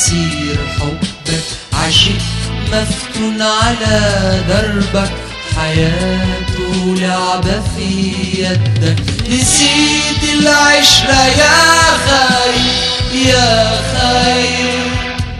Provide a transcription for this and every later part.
أسير حبك عاشق مفتون على دربك حياته لعبة في يدك نسيت العشرة يا خايف يا خايف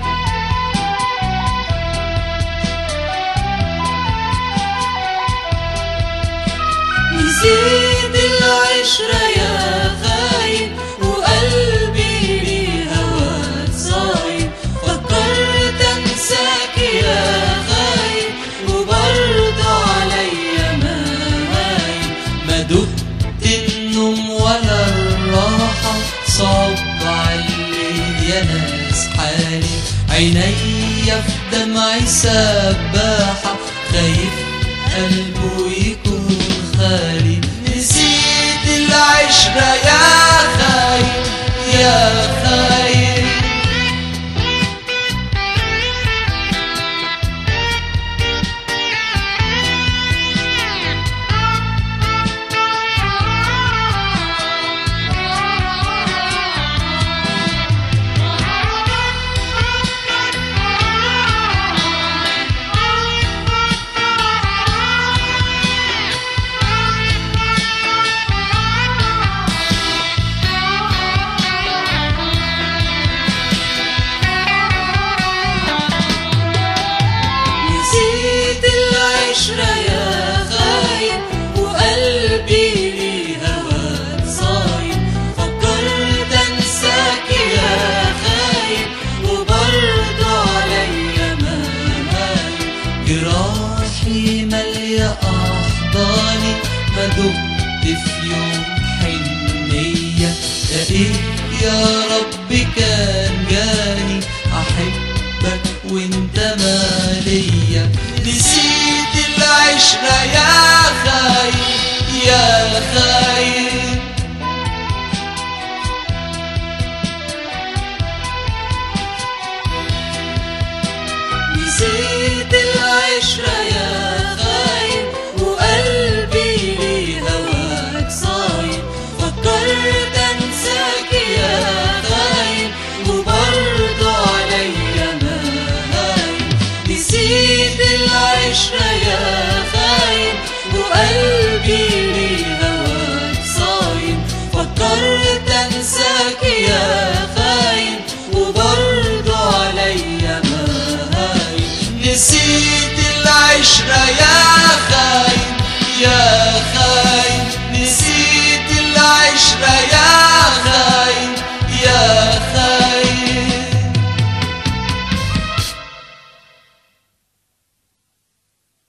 نسيت العشرة يا خاين وقلبي لهواك صايم فكرت انساك يا خاين وبرضه عليا ما هاين ما دقت النوم ولا الراحة صعب علي يا ناس حالي عيني في دمعي سباحة خايف قلبه يكون خالي نسيت العشرة يا خايف يا خايف نسيت العشرة يا خاين وقلبي لهواك صايم فكرت انساك يا خاين وبرضه عليا ما هاين جراحي مالية أحضاني ما دقت في يوم حنية لقيت يا رب كان جاني أحبك وانت مالية نسيت العشرة يا خاين يا خاين نسيت العشرة يا خاين وقلبي لهواك صايم فكرت انساك يا خاين وبرضه عليا ما هاين نسيت العشرة يا خاين وقلبي لهواك صايم فكرت انساك يا خاين وبرضه عليا ما هاين نسيت العشرة يا